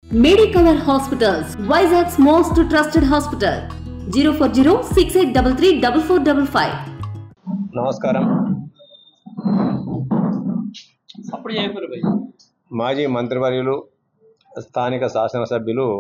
Medicover hospitals Vizag's most trusted hospital zero four zero six eight double three double four double five నమస్కారం అప్పుడు చేయకూడదు భయ్ మాజీ మంత్రివర్యులు స్థానిక శాసనసభ్యులు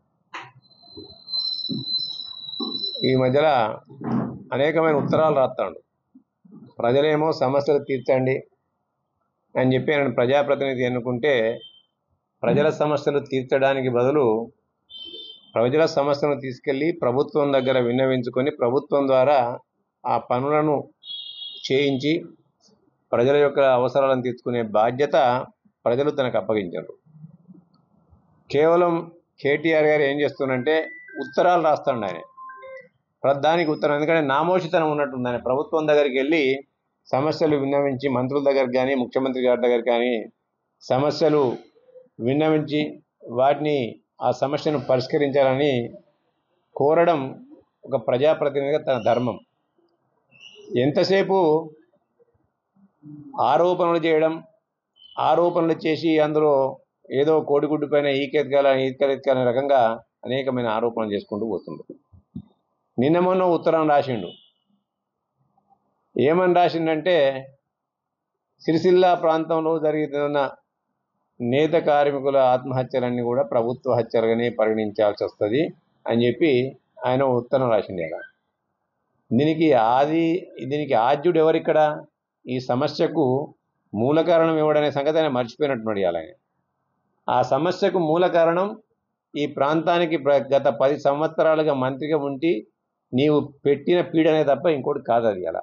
ఈ మధ్యలో అనేకమైన ఉత్తరాలు రాస్తాడు ప్రజలేమో సమస్యలు తీర్చండి అని చెప్పి ఆయన ప్రజాప్రతినిధి ఎన్నుకుంటే ప్రజల సమస్యలు తీర్చడానికి బదులు ప్రజల సమస్యలను తీసుకెళ్ళి ప్రభుత్వం దగ్గర విన్నవించుకొని ప్రభుత్వం ద్వారా ఆ పనులను చేయించి ప్రజల యొక్క అవసరాలను తీర్చుకునే బాధ్యత ప్రజలు తనకు అప్పగించారు కేవలం కేటీఆర్ గారు ఏం చేస్తున్నారంటే ఉత్తరాలు రాస్తాడు ఆయన దానికి ఉత్తరం ఎందుకంటే నామోషితనం ఉన్నట్టుంది ఆయన ప్రభుత్వం దగ్గరికి వెళ్ళి సమస్యలు విన్నవించి మంత్రుల దగ్గరికి కానీ ముఖ్యమంత్రి గారి దగ్గర కానీ సమస్యలు విన్నవించి వాటిని ఆ సమస్యను పరిష్కరించాలని కోరడం ఒక ప్రజాప్రతినిధిగా తన ధర్మం ఎంతసేపు ఆరోపణలు చేయడం ఆరోపణలు చేసి అందులో ఏదో కోడిగుడ్డు పైన ఈకెత్కాలని ఈకెత్కాలనే రకంగా అనేకమైన ఆరోపణలు చేసుకుంటూ పోతుండ్రు నిన్న మొన్న ఉత్తరం రాసిండు ఏమని రాసిండంటే సిరిసిల్ల ప్రాంతంలో జరుగుతున్న నేత కార్మికుల ఆత్మహత్యలన్నీ కూడా ప్రభుత్వ హత్యలుగానే పరిగణించాల్సి వస్తుంది అని చెప్పి ఆయన ఉత్తరం రాసింది అలా దీనికి ఆది దీనికి ఆద్యుడు ఎవరిక్కడ ఈ సమస్యకు మూల కారణం ఎవడనే సంగతి ఆయన మర్చిపోయినట్టున్నాడు ఇవాళ ఆయన ఆ సమస్యకు మూల కారణం ఈ ప్రాంతానికి ప్ర- గత పది సంవత్సరాలుగా మంత్రిగా ఉండి నీవు పెట్టిన పీడనే తప్ప ఇంకోటి కాదు అది అలా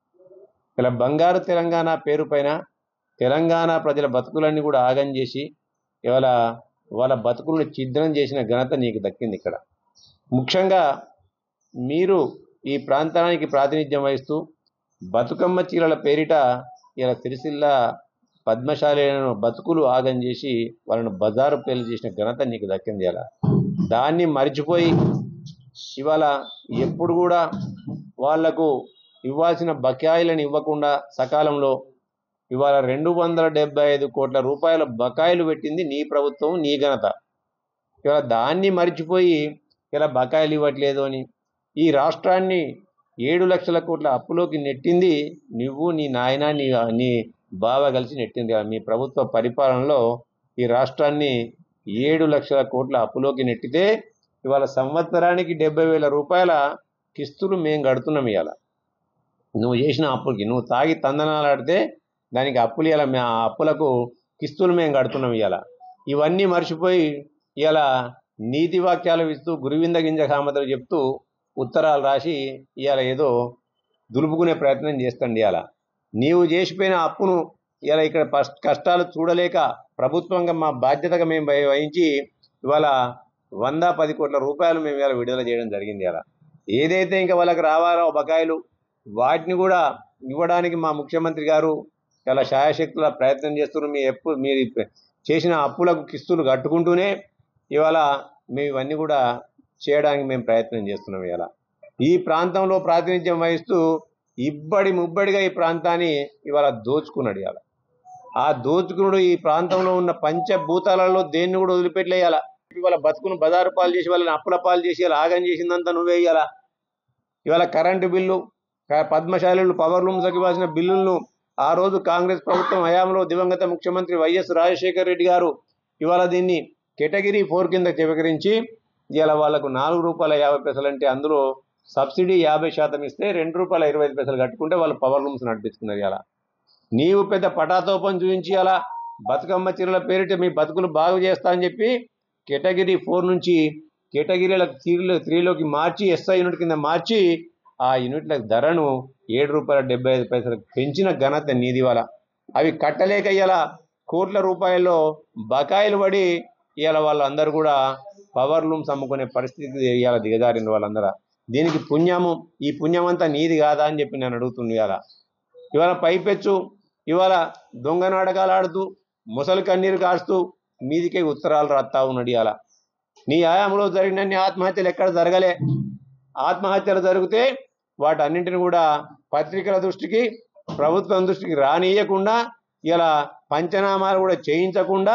ఇలా బంగారు తెలంగాణ పేరు పైన తెలంగాణ ప్రజల బతుకులన్నీ కూడా ఆగం చేసి ఇవాళ వాళ్ళ బతుకులను ఛిద్రం చేసిన ఘనత నీకు దక్కింది ఇక్కడ ముఖ్యంగా మీరు ఈ ప్రాంతానికి ప్రాతినిధ్యం వహిస్తూ బతుకమ్మ చీరల పేరిట ఇలా సిరిసిల్ల పద్మశాలీలను బతుకులు ఆగం చేసి వాళ్ళను బజారు పేర్లు చేసిన ఘనత నీకు దక్కింది అలా దాన్ని మర్చిపోయి ఇవాళ ఎప్పుడు కూడా వాళ్లకు ఇవ్వాల్సిన బకాయిలను ఇవ్వకుండా సకాలంలో ఇవాళ రెండు వందల డెబ్బై ఐదు కోట్ల రూపాయల బకాయిలు పెట్టింది నీ ప్రభుత్వం నీ ఘనత ఇవాళ దాన్ని మర్చిపోయి ఇలా బకాయిలు ఇవ్వట్లేదు అని ఈ రాష్ట్రాన్ని ఏడు లక్షల కోట్ల అప్పులోకి నెట్టింది నువ్వు నీ నాయన నీ నీ బావ కలిసి నెట్టింది మీ ప్రభుత్వ పరిపాలనలో ఈ రాష్ట్రాన్ని ఏడు లక్షల కోట్ల అప్పులోకి నెట్టితే ఇవాళ సంవత్సరానికి డెబ్బై వేల రూపాయల కిస్తులు మేము కడుతున్నాం ఇవాళ నువ్వు చేసిన అప్పులకి నువ్వు తాగి తందనాలాడితే దానికి అప్పులు ఇవాళ మే- ఆ అప్పులకు కిస్తులు మేము కడుతున్నాం ఇవాళ ఇవన్నీ మర్చిపోయి ఇవాళ నీతి వాక్యాలు ఇస్తూ గురువింద గింజ కామతలు చెప్తూ ఉత్తరాలు రాసి ఇవాళ ఏదో దులుపుకునే ప్రయత్నం చేస్తాండి ఇవాళ నీవు చేసిపోయిన అప్పును ఇలా ఇక్కడ పస్- కష్టాలు చూడలేక ప్రభుత్వంగా మా బాధ్యతగా మేము వహి- వహించి ఇవాళ వంద పది కోట్ల రూపాయలు మేము ఇవాళ విడుదల చేయడం జరిగింది ఇలా ఏదైతే ఇంకా వాళ్ళకి రావాలో బకాయిలు వాటిని కూడా ఇవ్వడానికి మా ముఖ్యమంత్రి గారు చాలా శాయశక్తుల ప్రయత్నం చేస్తున్నారు మీ ఎప్పుడు మీరు చేసిన అప్పులకు కిస్తులు కట్టుకుంటూనే ఇవాళ మేము ఇవన్నీ కూడా చేయడానికి మేము ప్రయత్నం చేస్తున్నాం ఇవాళ ఈ ప్రాంతంలో ప్రాతినిధ్యం వహిస్తూ ఇబ్బడి ముబ్బడిగా ఈ ప్రాంతాన్ని ఇవాళ దోచుకున్నాడు ఇవాళ ఆ దోచుకునుడు ఈ ప్రాంతంలో ఉన్న పంచభూతాలలో దేన్ని కూడా వదిలిపెట్టలేయాల ఇవాళ బతుకును బజారు పాలు చేసి వాళ్ళని అప్పుల పాలు చేసి ఇలా ఆగం చేసిందంతా నువ్వే ఇవ్వాల ఇవాళ కరెంటు బిల్లు క- పద్మశాలీలు పవర్ లూమ్స్కి ఇవ్వాల్సిన బిల్లులను ఆ రోజు కాంగ్రెస్ ప్రభుత్వం హయాంలో దివంగత ముఖ్యమంత్రి వైఎస్ రాజశేఖర రెడ్డి గారు ఇవాళ దీన్ని కేటగిరీ ఫోర్ కింద చివకరించి ఇవాళ వాళ్ళకు నాలుగు రూపాయల యాభై పైసలు అంటే అందులో సబ్సిడీ యాభై శాతం ఇస్తే రెండు రూపాయల ఇరవై ఐదు పైసలు కట్టుకుంటే వాళ్ళు పవర్ లూమ్స్ నడిపించుకున్నారు ఇలా నీవు పెద్ద పటాతోపం చూపించి అలా బతుకమ్మ చీరల పేరిట మీ బతుకులు బాగు చేస్తా అని చెప్పి కేటగిరీ ఫోర్ నుంచి కేటగిరీల త్రీలో త్రీలోకి మార్చి ఎస్ఐ యూనిట్ కింద మార్చి ఆ యూనిట్ల ధరను ఏడు రూపాయల డెబ్బై ఐదు పైసలకు పెంచిన ఘనత నీది వాళ్ళ అవి కట్టలేక ఇలా కోట్ల రూపాయల్లో బకాయిలు పడి ఇవాళ వాళ్ళందరూ కూడా పవర్ లూమ్స్ అమ్ముకునే పరిస్థితి ఇవాళ దిగజారిన వాళ్ళందరూ దీనికి పుణ్యము ఈ పుణ్యం అంతా నీది కాదా అని చెప్పి నేను అడుగుతుంది ఇవాళ ఇవాళ పైపెచ్చు ఇవాళ దొంగ నాటకాలు ఆడుతూ ముసలి కన్నీరు కాస్తూ మీదికే ఉత్తరాలు రాస్తా ఉన్నాడు ఇవాళ నీ ఆయాంలో జరిగినన్ని ఆత్మహత్యలు ఎక్కడ జరగలే ఆత్మహత్యలు జరిగితే వాటన్నింటిని కూడా పత్రికల దృష్టికి ప్రభుత్వం దృష్టికి రానియకుండా ఇలా పంచనామాలు కూడా చేయించకుండా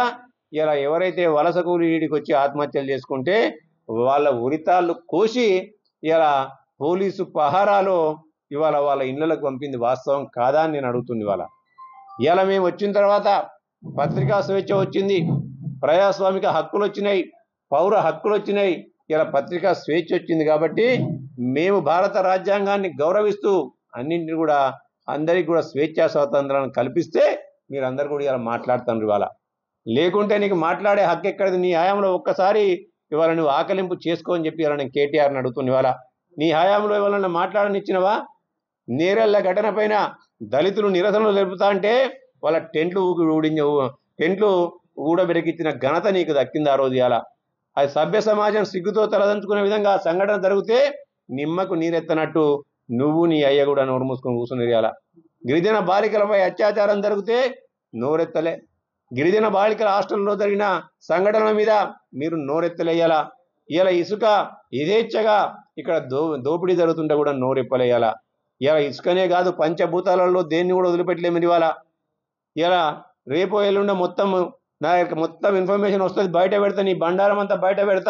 ఇలా ఎవరైతే వలస కూలీడికి వచ్చి ఆత్మహత్యలు చేసుకుంటే వాళ్ళ ఉరితాళ్ళు కోసి ఇలా పోలీసు పహారాలో ఇవాళ వాళ్ళ ఇళ్ళలకు పంపింది వాస్తవం కాదా అని నేను అడుగుతుంది ఇవాళ ఇలా మేము వచ్చిన తర్వాత పత్రికా స్వేచ్ఛ వచ్చింది ప్రజాస్వామిక హక్కులు వచ్చినాయి పౌర హక్కులు వచ్చినాయి ఇలా పత్రికా స్వేచ్ఛ వచ్చింది కాబట్టి మేము భారత రాజ్యాంగాన్ని గౌరవిస్తూ అన్నింటిని కూడా అందరికి కూడా స్వేచ్ఛా స్వాతంత్రాలను కల్పిస్తే మీరందరూ కూడా ఇలా మాట్లాడుతున్నారు ఇవాళ లేకుంటే నీకు మాట్లాడే హక్కు ఎక్కడిది నీ హయాంలో ఒక్కసారి ఇవాళ నువ్వు ఆకలింపు చేసుకో అని చెప్పి ఇవాళ నేను కేటీఆర్ని అడుగుతున్నా ఇవాళ నీ హయాంలో ఇవాళ నన్ను మాట్లాడనిచ్చినవా నేరెళ్ళ ఘటన పైన దళితులు నిరసనలు జరుపుతా అంటే వాళ్ళ టెంట్లు ఊకి ఊడించ టెంట్లు ఊడబెరికిచ్చిన ఘనత నీకు దక్కింది ఆ రోజు ఇలా అది సభ్య సమాజం సిగ్గుతో తలదంచుకునే విధంగా ఆ సంఘటన జరిగితే నిమ్మకు నీరెత్తనట్టు నువ్వు నీ అయ్య కూడా నోరు మూసుకొని కూర్చుని ఇవాళ గిరిజన బాలికలపై అత్యాచారం జరిగితే నోరెత్తలే గిరిజన బాలికల హాస్టల్లో జరిగిన సంఘటనల మీద మీరు నోరెత్తలేయాలా ఇలా ఇసుక యథేచ్ఛగా ఇక్కడ దో దోపిడీ జరుగుతుంటే కూడా నోరెప్పలేయాలా ఇలా ఇసుకనే కాదు పంచభూతాలలో దేన్ని కూడా వదిలిపెట్టలేము ఇవాళ ఇలా రేపు ఎల్లుండ మొత్తం నా యొక్క మొత్తం ఇన్ఫర్మేషన్ వస్తుంది బయట పెడతా నీ బండారం అంతా బయట పెడతా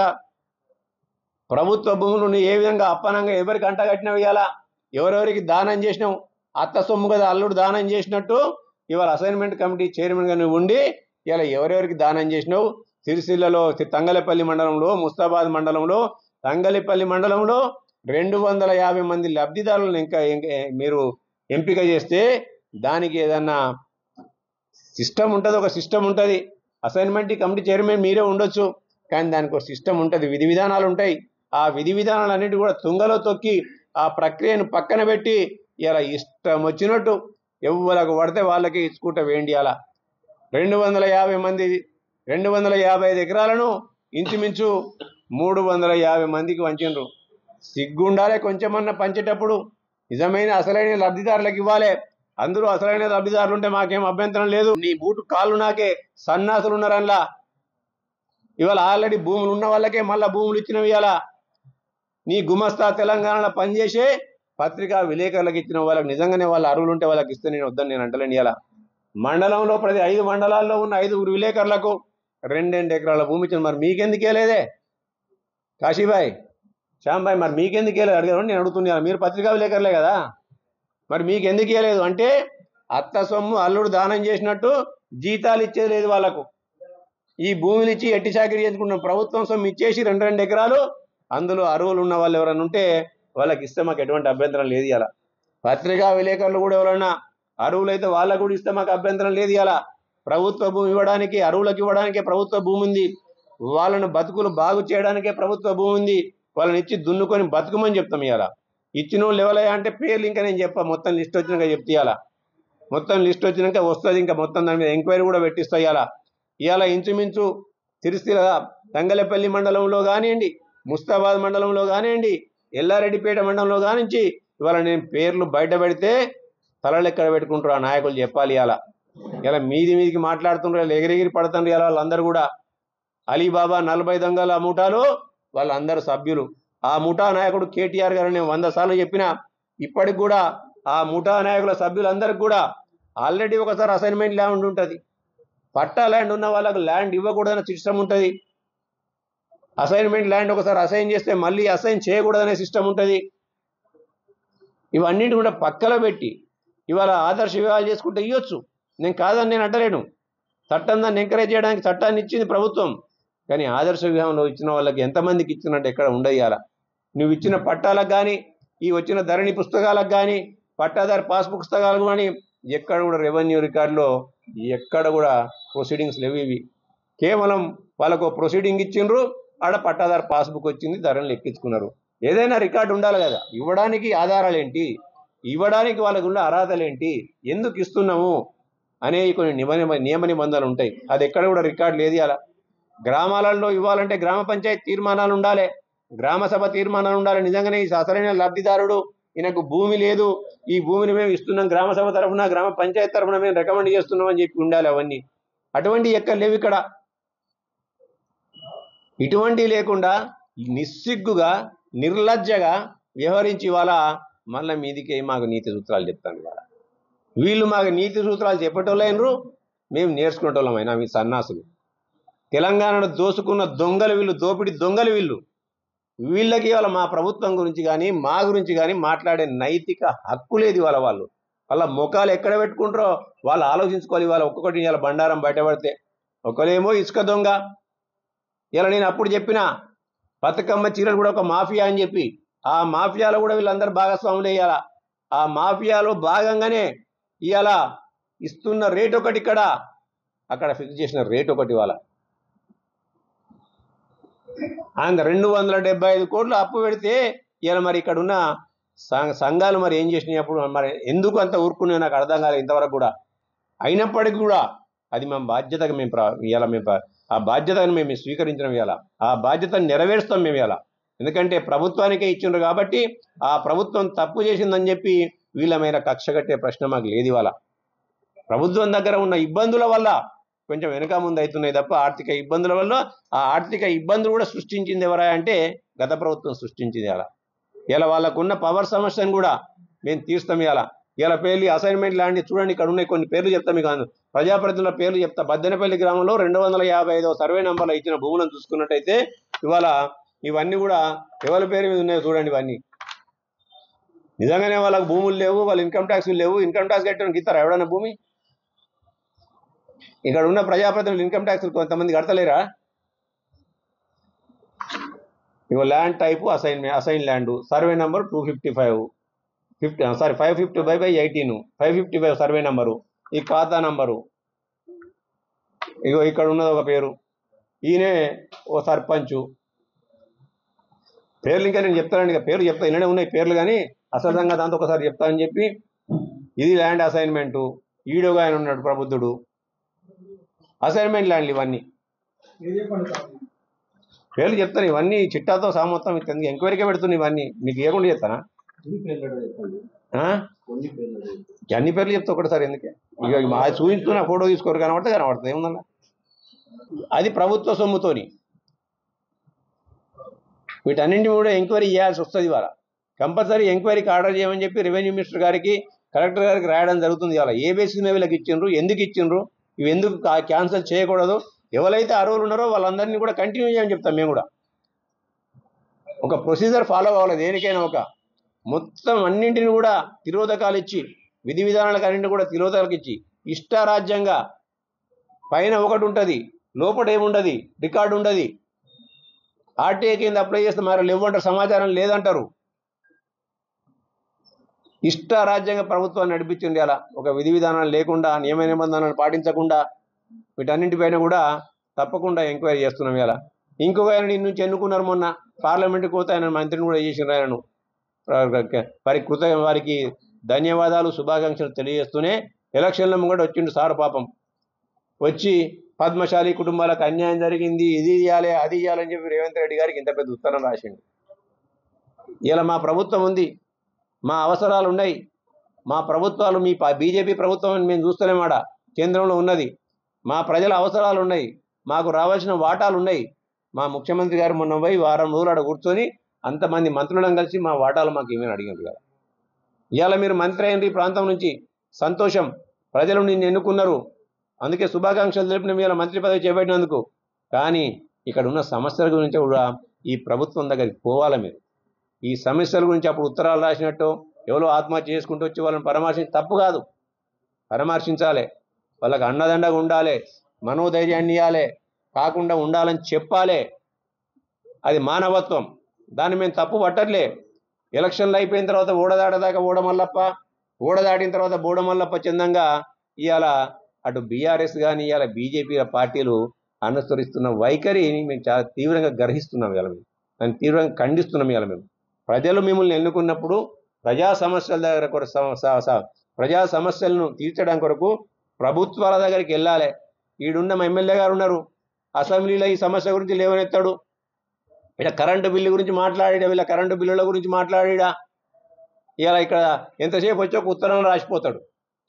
ప్రభుత్వ భూములు నువ్వు ఏ విధంగా అప్పనంగా ఎవరికి అంటగట్టినవి ఇవాళ ఎవరెవరికి దానం చేసినావు అత్త సొమ్ము కదా అల్లుడు దానం చేసినట్టు ఇవాళ అసైన్మెంట్ కమిటీ చైర్మన్గా నువ్వు ఉండి ఇలా ఎవరెవరికి దానం చేసినావు సిరిసిల్లలో తి- తంగలపల్లి మండలంలో ముస్తాబాద్ మండలంలో తంగలిపల్లి మండలంలో రెండు వందల యాభై మంది లబ్ధిదారులను ఇంకా ఇంకా మీరు ఎంపిక చేస్తే దానికి ఏదన్నా సిస్టమ్ ఉంటుంది ఒక సిస్టమ్ ఉంటుంది అసైన్మెంట్ కమిటీ చైర్మన్ మీరే ఉండొచ్చు కానీ దానికి ఒక సిస్టమ్ ఉంటుంది విధి విధానాలు ఉంటాయి ఆ విధి విధానాలన్నిటి కూడా తుంగలో తొక్కి ఆ ప్రక్రియను పక్కన పెట్టి ఇలా ఇష్టం వచ్చినట్టు ఎవరికి పడితే వాళ్ళకి ఇచ్చుకుంటా వేండియాల రెండు వందల యాభై మంది రెండు వందల యాభై ఐదు ఎకరాలను ఇంచుమించు మూడు వందల యాభై మందికి వంచిండ్రు సిగ్గుండాలే కొంచెమన్నా పంచేటప్పుడు నిజమైన అసలైన లబ్ధిదారులకు ఇవ్వాలి అందరూ అసలైన లబ్ధిదారులు ఉంటే మాకేం అభ్యంతరం లేదు నీ బూటు కాళ్ళు నాకే సన్నాసులు ఉన్నారన్లా ఇవాళ ఆల్రెడీ భూములు ఉన్న వాళ్ళకే మళ్ళా భూములు ఇచ్చినవి ఇవాళ నీ గుమస్తా తెలంగాణలో పనిచేసే పత్రికా విలేకరులకు ఇచ్చిన వాళ్ళకి నిజంగానే వాళ్ళ అరువులు ఉంటే వాళ్ళకి ఇస్తే నేను వద్దని నేను అంటలేను ఇలా మండలంలో ప్రతి ఐదు మండలాల్లో ఉన్న ఐదుగురు విలేకరులకు రెండెండు ఎకరాల భూమి ఇచ్చిన మరి మీకెందుకే లేదే కాశీబాయ్ శ్యాంబాయ్ మరి మీకెందుకు ఇవ్వలేదు అడిగారు నేను అడుగుతున్నాను మీరు పత్రికా విలేకరులే కదా మరి మీకు ఎందుకు ఇవ్వలేదు అంటే అత్త సొమ్ము అల్లుడు దానం చేసినట్టు జీతాలు ఇచ్చేది లేదు వాళ్ళకు ఈ భూమిని ఇచ్చి ఎట్టి చాకరీ చేసుకుంటున్న ప్రభుత్వం సొమ్ము ఇచ్చేసి రెండు రెండు ఎకరాలు అందులో అరువులు ఉన్న వాళ్ళు ఎవరైనా ఉంటే వాళ్ళకి ఇస్తే మాకు ఎటువంటి అభ్యంతరం లేదు ఇలా పత్రికా విలేకరులు కూడా ఎవరైనా అరువులు అయితే వాళ్ళకు కూడా ఇస్తే మాకు అభ్యంతరం లేదు ఇలా ప్రభుత్వ భూమి ఇవ్వడానికి అరువులకు ఇవ్వడానికే ప్రభుత్వ భూమి ఉంది వాళ్ళను బతుకులు బాగు చేయడానికే ప్రభుత్వ భూమి ఉంది వాళ్ళని ఇచ్చి దున్నుకొని బతుకుమని చెప్తాం ఇవాళ ఇచ్చిన వాళ్ళు ఎవరయ్యా అంటే పేర్లు ఇంకా నేను చెప్పా మొత్తం లిస్ట్ వచ్చినాక చెప్తే ఇవాళ మొత్తం లిస్ట్ వచ్చినాక వస్తుంది ఇంకా మొత్తం దాని మీద ఎంక్వైరీ కూడా పెట్టిస్తా ఇవాళ ఇవాళ ఇంచుమించు తిరుస్థిల తంగలపల్లి మండలంలో కానివ్వండి ముస్తాబాద్ మండలంలో కానివ్వండి ఎల్లారెడ్డిపేట మండలంలో కానించి ఇవాళ నేను పేర్లు బయట పెడితే తలలు ఎక్కడ పెట్టుకుంటారు ఆ నాయకులు చెప్పాలి ఇలా ఇలా మీది మీదికి మాట్లాడుతుండ్రు ఇలా ఎగిరెగిరి పడుతుండ్రు ఇలా వాళ్ళందరూ కూడా అలీబాబా నలభై దొంగల ముఠాలో వాళ్ళందరూ సభ్యులు ఆ ముఠా నాయకుడు కేటీఆర్ గారు నేను వంద సార్లు చెప్పిన ఇప్పటికి కూడా ఆ ముఠా నాయకుల సభ్యులందరికీ కూడా ఆల్రెడీ ఒకసారి అసైన్మెంట్ ల్యాండ్ ఉంటుంది పట్టా ల్యాండ్ ఉన్న వాళ్ళకు ల్యాండ్ ఇవ్వకూడదనే సిస్టమ్ ఉంటుంది అసైన్మెంట్ ల్యాండ్ ఒకసారి అసైన్ చేస్తే మళ్ళీ అసైన్ చేయకూడదనే సిస్టమ్ ఉంటుంది ఇవన్నిటి కూడా పక్కలో పెట్టి ఇవాళ ఆదర్శ వివాహాలు చేసుకుంటే ఇవ్వచ్చు నేను కాదని నేను అంటలేను చట్టం దాన్ని ఎంకరేజ్ చేయడానికి చట్టాన్ని ఇచ్చింది ప్రభుత్వం కానీ ఆదర్శ వివాహంలో ఇచ్చిన వాళ్ళకి ఎంతమందికి ఇచ్చినట్టు ఎక్కడ ఉండయ్యాల నువ్వు ఇచ్చిన పట్టాలకు కానీ ఈ వచ్చిన ధరణి పుస్తకాలకు కానీ పట్టాదారు పాస్ పుస్తకాలకు కానీ ఎక్కడ కూడా రెవెన్యూ రికార్డులో ఎక్కడ కూడా ప్రొసీడింగ్స్ లేవు ఇవి కేవలం వాళ్ళకు ప్రొసీడింగ్ ఇచ్చిండ్రు ఆడ పట్టాదారు పాస్బుక్ వచ్చింది ధరలు ఎక్కించుకున్నారు ఏదైనా రికార్డు ఉండాలి కదా ఇవ్వడానికి ఆధారాలు ఏంటి ఇవ్వడానికి వాళ్ళకు ఉన్న అర్హతలు ఏంటి ఎందుకు ఇస్తున్నాము అనే కొన్ని నియమ నియమ నిబంధనలు ఉంటాయి అది ఎక్కడ కూడా రికార్డు లేదు అలా గ్రామాలలో ఇవ్వాలంటే గ్రామ పంచాయతీ తీర్మానాలు ఉండాలి గ్రామ సభ తీర్మానాలు ఉండాలి నిజంగానే ఈ అసలైన లబ్ధిదారుడు ఈయనకు భూమి లేదు ఈ భూమిని మేము ఇస్తున్నాం గ్రామ సభ తరఫున గ్రామ పంచాయతీ తరఫున మేము రికమెండ్ చేస్తున్నాం అని చెప్పి ఉండాలి అవన్నీ అటువంటి ఎక్కడ లేవు ఇక్కడ ఇటువంటి లేకుండా నిస్సిగ్గుగా నిర్లజ్జగా వ్యవహరించి ఇవాళ మళ్ళీ మీదికి మాకు నీతి సూత్రాలు చెప్తాను ఇవాళ వీళ్ళు మాకు నీతి సూత్రాలు చెప్పేటోళ్ళైనరు మేము నేర్చుకునేటోళ్ళమైనా మీ సన్నాసులు తెలంగాణను దోసుకున్న దొంగలు వీళ్ళు దోపిడి దొంగలు వీళ్ళు వీళ్ళకి ఇవాళ మా ప్రభుత్వం గురించి కానీ మా గురించి కానీ మాట్లాడే నైతిక హక్కు లేదు ఇవాళ వాళ్ళు వాళ్ళ ముఖాలు ఎక్కడ పెట్టుకుంటారో వాళ్ళు ఆలోచించుకోవాలి ఇవాళ ఒక్కొక్కటి ఇవాళ బండారం బయటపడితే ఒకరేమో ఇసుక దొంగ ఇలా నేను అప్పుడు చెప్పిన బతుకమ్మ చీరలు కూడా ఒక మాఫియా అని చెప్పి ఆ మాఫియాలో కూడా వీళ్ళందరూ భాగస్వాములు వేయాల ఆ మాఫియాలో భాగంగానే ఇవాళ ఇస్తున్న రేట్ ఒకటి ఇక్కడ అక్కడ ఫిక్స్ చేసిన రేట్ ఒకటి ఇవాళ ఆయన రెండు వందల డెబ్బై ఐదు కోట్లు అప్పు పెడితే ఇలా మరి ఇక్కడ ఉన్న సం- సంఘాలు మరి ఏం చేసినాయి అప్పుడు మరి ఎందుకు అంత ఊరుకునే నాకు అర్థం కాలేదు ఇంతవరకు కూడా అయినప్పటికీ కూడా అది మేము బాధ్యతగా మేము ప్ర- ఇవాళ మేము ప్ర- ఆ బాధ్యతను మేము స్వీకరించడం ఇవాళ ఆ బాధ్యతను నెరవేరుస్తాం మేము ఇవాళ ఎందుకంటే ప్రభుత్వానికే ఇచ్చిండ్రు కాబట్టి ఆ ప్రభుత్వం తప్పు చేసిందని చెప్పి వీళ్ళ మీద కక్ష కట్టే ప్రశ్న మాకు లేదు ఇవాళ ప్రభుత్వం దగ్గర ఉన్న ఇబ్బందుల వల్ల కొంచెం వెనుక ముందు అవుతున్నాయి తప్ప ఆర్థిక ఇబ్బందుల వల్ల ఆ ఆర్థిక ఇబ్బందులు కూడా సృష్టించింది ఎవరా అంటే గత ప్రభుత్వం సృష్టించింది అలా ఇలా వాళ్ళకున్న పవర్ సమస్యను కూడా మేము తీరుస్తాం ఇలా ఇలా పేర్లు అసైన్మెంట్ లాంటి చూడండి ఇక్కడ ఉన్నాయి కొన్ని పేర్లు చెప్తా మీకు అందు- ప్రజాప్రతినిధుల పేర్లు చెప్తా బద్దెనపల్లి గ్రామంలో రెండు వందల యాభై ఐదో సర్వే నంబర్లో ఇచ్చిన భూములను చూసుకున్నట్టయితే ఇవాళ ఇవన్నీ కూడా ఎవరి పేరు మీద ఉన్నాయో చూడండి ఇవన్నీ నిజంగానే వాళ్ళకి భూములు లేవు వాళ్ళ ఇన్కమ్ ట్యాక్స్ లేవు ఇన్కమ్ ట్యాక్స్ కట్టడానికి ఇస్తారా ఎవడన్నా భూమి ఇక్కడ ఉన్న ప్రజాప్రతినిధులు ఇన్కమ్ ట్యాక్స్ కొంతమంది కడతలేరా ఇగో land type assign assign land survey number two fifty five fifty sorry five fifty five by eighteen five fifty five survey number ఈ ఖాతా నంబరు ఇగో ఇక్కడ ఉన్నది ఒక పేరు ఈయనే ఓ సర్పంచు పేర్లు ఇంకా నేను చెప్తానండి ఇక పేర్లు చెప్తా ఇలానే ఉన్నాయి పేర్లు కానీ అసలు సంగతి అంతా ఒకసారి చెప్తా అని చెప్పి ఇది ల్యాండ్ అసైన్మెంటు ఈడోగా ఆయన ఉన్నాడు ప్రబుద్ధుడు అసైన్మెంట్ ల్యాండ్లు ఇవన్నీ పేర్లు చెప్తాను ఇవన్నీ చిట్టాతో సహా మొత్తం మీకు ఎంక్వైరీకే పెడుతున్నాయి ఇవన్నీ మీకు ఇవ్వకుండా చెప్తానా ఆ? అన్ని పేర్లు చెప్తా ఒకటిసారి ఎందుకే ఇక మా చూపించుకున్న ఫోటో తీసుకోరు కనబడితే కనబడుతుంది ఏముందన్న అది ప్రభుత్వ సొమ్ముతోని వీటన్నింటిని కూడా ఎంక్వైరీ చేయాల్సి వస్తుంది ఇవాళ కంపల్సరీ ఎంక్వైరీకి ఆర్డర్ చేయమని చెప్పి రెవెన్యూ మినిస్టర్ గారికి కలెక్టర్ గారికి రాయడం జరుగుతుంది ఇవాళ ఏ బేసిస్ మీద వీళ్ళకి ఇచ్చిండ్రు ఎందుకు ఇచ్చిండ్రు ఇవి ఎందుకు కా- క్యాన్సిల్ చేయకూడదు ఎవరైతే అర్హులు ఉన్నారో వాళ్ళందరినీ కూడా కంటిన్యూ చేయమని చెప్తాం మేము కూడా ఒక ప్రొసీజర్ ఫాలో అవ్వాలి దేనికైనా ఒక మొత్తం అన్నింటిని కూడా తిరోధకాలు ఇచ్చి విధి విధానాలకు అన్నింటిని కూడా తిరోధకాలకు ఇచ్చి ఇష్టారాజ్యంగా పైన ఒకటి ఉంటుంది లోపల ఏముండదు రికార్డు ఉండదు ఆర్టీఐ కింద అప్లై చేస్తే మరి లేవంటారు సమాచారం లేదంటారు ఇష్టారాజ్యంగా ప్రభుత్వాన్ని నడిపించింది అలా ఒక విధి విధానాలు లేకుండా నియమ నిబంధనలు పాటించకుండా వీటన్నింటిపైన కూడా తప్పకుండా ఎంక్వైరీ చేస్తున్నాం ఇలా ఇంకొక ఆయన నిన్ను నుంచి ఎన్నుకున్నారు మొన్న పార్లమెంట్కి పోతే ఆయన మంత్రిని కూడా చేసిన ఆయనను వారి కృత వారికి ధన్యవాదాలు శుభాకాంక్షలు తెలియజేస్తూనే ఎలక్షన్ల ముంగట వచ్చిండు సార్ పాపం వచ్చి పద్మశాలి కుటుంబాలకు అన్యాయం జరిగింది ఇది ఇవ్వాలి అది ఇవ్వాలని చెప్పి రేవంత్ రెడ్డి గారికి ఇంత పెద్ద ఉత్తరం రాసిండు ఇలా మా ప్రభుత్వం ఉంది మా అవసరాలు ఉన్నాయి మా ప్రభుత్వాలు మీ బీజేపీ ప్రభుత్వం అని మేము చూస్తలేమాట కేంద్రంలో ఉన్నది మా ప్రజల అవసరాలు ఉన్నాయి మాకు రావాల్సిన వాటాలు ఉన్నాయి మా ముఖ్యమంత్రి గారు మొన్న పోయి వారం రోజులు ఆడ కూర్చొని అంతమంది మంత్రులను కలిసి మా వాటాలు మాకు ఏమైనా అడిగారు కదా ఇవాళ మీరు మంత్రి అయిన ఈ ప్రాంతం నుంచి సంతోషం ప్రజలు నిన్ను ఎన్నుకున్నారు అందుకే శుభాకాంక్షలు తెలిపిన ఇవాళ మంత్రి పదవి చేపట్టినందుకు కానీ ఇక్కడ ఉన్న సమస్యల గురించి కూడా ఈ ప్రభుత్వం దగ్గరికి పోవాలి మీరు ఈ సమస్యల గురించి అప్పుడు ఉత్తరాలు రాసినట్టు ఎవరో ఆత్మహత్య చేసుకుంటూ వచ్చి వాళ్ళని పరామర్శించి తప్పు కాదు పరామర్శించాలి వాళ్ళకి అండదండగా ఉండాలి మనోధైర్యాన్ని ఇవ్వాలి కాకుండా ఉండాలని చెప్పాలి అది మానవత్వం దాన్ని మేము తప్పు పట్టట్లే ఎలక్షన్లు అయిపోయిన తర్వాత ఓడదాడదాకా ఓడమల్లప్ప ఓడదాటిన తర్వాత బోడమల్లప్ప చందంగా ఇవాళ అటు బీఆర్ఎస్ కానీ ఇవాళ బీజేపీ పార్టీలు అనుసరిస్తున్న వైఖరిని మేము చాలా తీవ్రంగా గ్రహిస్తున్నాం ఇవాళ మేము దాన్ని తీవ్రంగా ఖండిస్తున్నాం ఇవాళ మేము ప్రజలు మిమ్మల్ని ఎన్నుకున్నప్పుడు ప్రజా సమస్యల దగ్గర కొర- స- స- స- ప్రజా సమస్యలను తీర్చడం కొరకు ప్రభుత్వాల దగ్గరికి వెళ్ళాలి ఈడున్న మా ఎమ్మెల్యే గారు ఉన్నారు అసెంబ్లీలో ఈ సమస్య గురించి లేవనెత్తాడు ఇలా కరెంటు బిల్లు గురించి మాట్లాడా వీళ్ళ కరెంటు బిల్లుల గురించి మాట్లాడా ఇలా ఇక్కడ ఎంతసేపు వచ్చి ఒక ఉత్తరం రాసిపోతాడు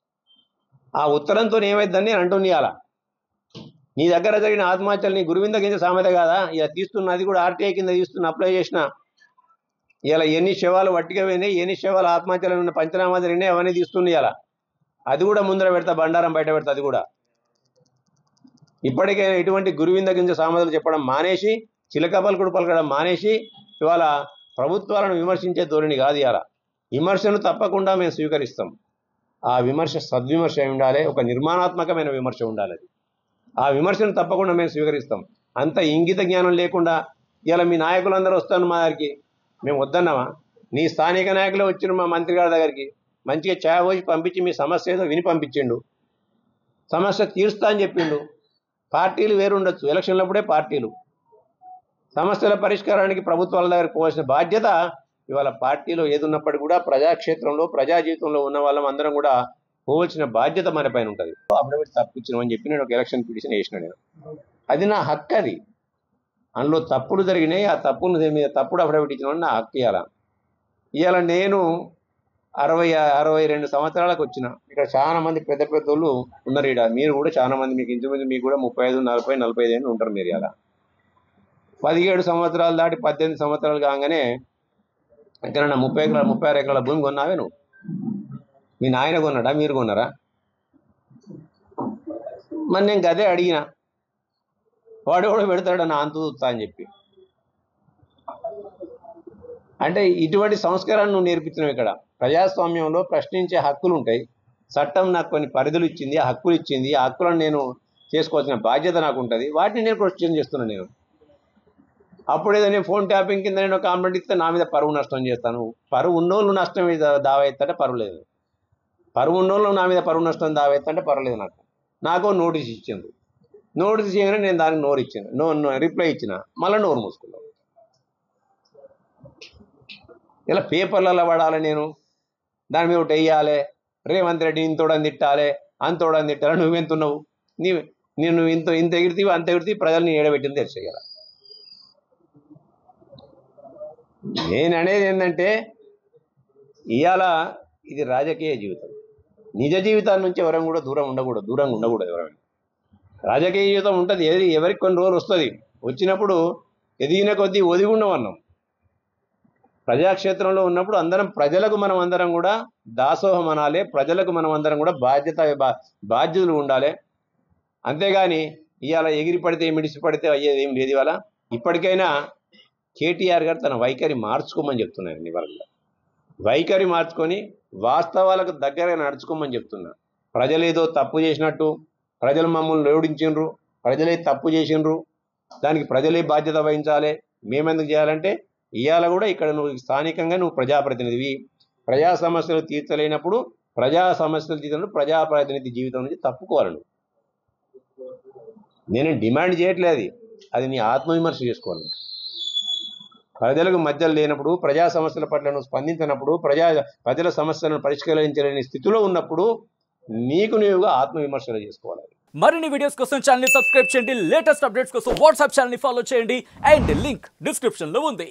ఆ ఉత్తరంతో ఏమైందని నేను అంటుంది ఇవాళ నీ దగ్గర జరిగిన ఆత్మహత్యలు నీ గురువింద కింద సామెత కాదా ఇలా తీస్తున్న అది కూడా ఆర్టీఐ కింద తీస్తున్న అప్లై చేసిన ఇలా ఎన్ని శవాలు వట్టిగా పోయినాయి ఎన్ని శవాలు ఆత్మహత్యలు ఉన్న పంచనామా జరిగినాయి అవన్నీ తీస్తున్నాయి ఇలా అది కూడా ముందర పెడతా బండారం బయట పెడతా అది కూడా ఇప్పటికైనా ఎటువంటి గురువింద గింజ సామెతలు చెప్పడం మానేసి చిలక పలుకుడు పలకడం మానేసి ఇవాళ ప్రభుత్వాలను విమర్శించే ధోరణి కాదు ఇవాళ విమర్శను తప్పకుండా మేము స్వీకరిస్తాం ఆ విమర్శ సద్విమర్శ అయి ఉండాలి ఒక నిర్మాణాత్మకమైన విమర్శ ఉండాలి అది ఆ విమర్శను తప్పకుండా మేము స్వీకరిస్తాం అంత ఇంగిత జ్ఞానం లేకుండా ఇలా మీ నాయకులందరూ వస్తాను మా దగ్గరికి మేము వద్దన్నామా నీ స్థానిక నాయకులే వచ్చిన మా మంత్రి గారి దగ్గరికి మంచిగా ఛాయ పోసి పంపించి మీ సమస్య ఏదో విని పంపించిండు సమస్య తీరుస్తా అని చెప్పిండు పార్టీలు వేరు ఉండొచ్చు ఎలక్షన్లప్పుడే పార్టీలు సమస్యల పరిష్కారానికి ప్రభుత్వాల దగ్గరికి పోవాల్సిన బాధ్యత ఇవాళ పార్టీలో ఏది ఉన్నప్పటికీ కూడా ప్రజాక్షేత్రంలో ప్రజా జీవితంలో ఉన్న వాళ్ళం అందరం కూడా పోవాల్సిన బాధ్యత మన పైన ఉంటుంది అఫిడవిట్ తప్పించడం అని చెప్పి నేను ఒక ఎలక్షన్ పిటిషన్ వేసిన నేను అది నా హక్కు అది అందులో తప్పులు జరిగినాయి ఆ తప్పులు మీద తప్పుడు అఫిడవిట్ ఇచ్చిన నా హక్కు ఇవ్వాల ఇవాళ నేను అరవై అరవై రెండు సంవత్సరాలకు వచ్చిన ఇక్కడ చాలా మంది పెద్ద పెద్దోళ్ళు ఉన్నారు ఇక్కడ మీరు కూడా చాలా మంది మీకు ఇంచుమించు మీకు కూడా ముప్పై ఐదు నలభై నలభై ఐదు ఏళ్ళు ఉంటారు మీరు ఇలా పదిహేడు సంవత్సరాలు దాటి పద్దెనిమిది సంవత్సరాలు కాగానే ఎక్కడన్నా ముప్పై ఎకరాల ముప్పై ఆరు ఎకరాల భూమి కొన్నావే నువ్వు మీ నాయన కొన్నాడా మీరు కొన్నారా మరి నేను గదే అడిగిన వాడు కూడా పెడతాడు నా అంతు చూస్తా అని చెప్పి అంటే ఇటువంటి సంస్కారాన్ని నువ్వు నేర్పించినావు ఇక్కడ ప్రజాస్వామ్యంలో ప్రశ్నించే హక్కులు ఉంటాయి చట్టం నాకు కొన్ని పరిధులు ఇచ్చింది ఆ హక్కులు ఇచ్చింది ఆ హక్కులను నేను చేసుకోవాల్సిన బాధ్యత నాకు ఉంటుంది వాటిని నేను క్వశ్చన్ చేస్తున్నాను నేను అప్పుడు ఏదో నేను ఫోన్ ట్యాపింగ్ కింద నేను కాంప్లైంట్ ఇస్తే నా మీద పరువు నష్టం చేస్తాను పరువు ఉన్నోళ్ళు నష్టం మీద దావా ఎత్తంటే పర్వాలేదు పరువు ఉన్నోళ్ళు నా మీద పరువు నష్టం దావా ఎత్తంటే పర్వాలేదు నాకు నాకు నోటీస్ ఇచ్చింది నోటీస్ చేయగానే నేను దానికి నోరు ఇచ్చాను నో నో రిప్లై ఇచ్చిన మళ్ళీ నోరు మూసుకున్నాను ఇలా పేపర్లలో పడాలి నేను దాని మీద ఒకటి వేయాలి రేవంత్ రెడ్డి ఇంతోడని తిట్టాలి అంతోడని తిట్టాలి నువ్వెంత ఉన్నావు నీ నేను ఇంత ఇంత ఎగిరితీవి అంత ఎగిరితీ ప్రజల్ని ఏడబెట్టింది తెలిసేయాలి నేను అనేది ఏంటంటే ఇవాళ ఇది రాజకీయ జీవితం నిజ జీవితాల నుంచి ఎవరైనా కూడా దూరం ఉండకూడదు దూరంగా ఉండకూడదు ఎవరైనా రాజకీయ జీవితం ఉంటుంది ఎది ఎవరికి కొన్ని రోజులు వస్తుంది వచ్చినప్పుడు ఎదిగిన కొద్దీ ఒదిగి ఉండమన్నాం ప్రజాక్షేత్రంలో ఉన్నప్పుడు అందరం ప్రజలకు మనం అందరం కూడా దాసోహం అనాలి ప్రజలకు మనం అందరం కూడా బాధ్యత బా- బాధ్యతలు ఉండాలి అంతేగాని ఇవాళ ఎగిరి పడితే మిడిసి పడితే అయ్యేది ఏం లేదు ఇవాళ ఇప్పటికైనా కేటీఆర్ గారు తన వైఖరి మార్చుకోమని చెప్తున్నాను నివారణలో వైఖరి మార్చుకొని వాస్తవాలకు దగ్గరగా నడుచుకోమని చెప్తున్నా ప్రజలేదో తప్పు చేసినట్టు ప్రజలు మమ్మల్ని ఓడించిండ్రు ప్రజలే తప్పు చేసిండ్రు దానికి ప్రజలే బాధ్యత వహించాలి మేమెందుకు చేయాలంటే ఇవాళ కూడా ఇక్కడ నువ్వు స్థానికంగా నువ్వు ప్రజాప్రతినిధివి ప్రజా సమస్యలు తీర్చలేనప్పుడు ప్రజా సమస్యలు తీర్చినప్పుడు ప్రజాప్రతినిధి జీవితం నుంచి తప్పుకోవాలి నువ్వు నేను డిమాండ్ చేయట్లేదు అది అది నీ ఆత్మవిమర్శ చేసుకోవాలి ప్రజలకు మధ్యలో లేనప్పుడు ప్రజా సమస్యల పట్ల నువ్వు స్పందించినప్పుడు ప్రజా ప్రజల సమస్యలను పరిష్కరించలేని స్థితిలో ఉన్నప్పుడు నీకు నీవుగా ఆత్మవిమర్శలు చేసుకోవాలి మరిన్ని వీడియోస్ కోసం ఛానల్ ని సబ్స్క్రైబ్ చేయండి లేటెస్ట్ అప్డేట్స్ కోసం వాట్సాప్ ఛానల్ ని ఫాలో చేయండి అండ్ లింక్ డిస్క్రిప్షన్ లో ఉంది